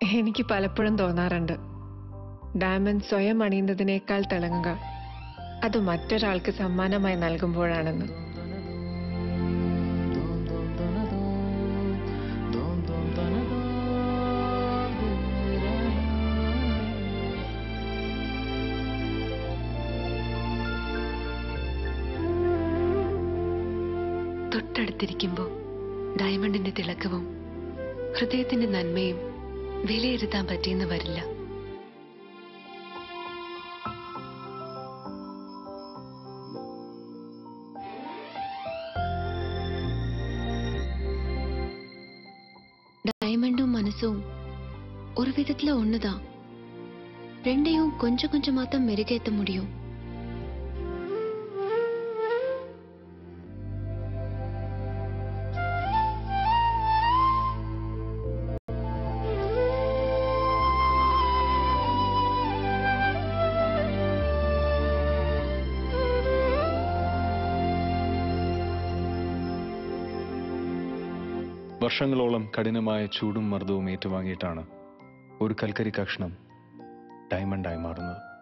എനിക്ക് പലപ്പോഴും തോന്നാറുണ്ട് ഡയമണ്ട് സ്വയം അണിയുന്നതിനേക്കാൾ തിളങ്ങുക അത് മറ്റൊരാൾക്ക് സമ്മാനമായി നൽകുമ്പോഴാണെന്ന് തൊട്ടടുത്തിരിക്കുമ്പോൾ ഡയമണ്ടിന്റെ തിളക്കവും ഹൃദയത്തിന്റെ നന്മയും വിലയിരുത്താൻ പറ്റിയെന്ന് വരില്ല டைமண்டும் மனசும் ஒரு விதத்துல ஒண்ணுதான் ரெண்டையும் கொஞ்சம் கொஞ்சமா தான் மெருகேத்த முடியும் വർഷങ്ങളോളം കഠിനമായ ചൂടും മർദ്ദവും ഏറ്റുവാങ്ങിയിട്ടാണ് ഒരു കൽക്കരി കഷ്ണം ഡയമണ്ടായി മാറുന്നത്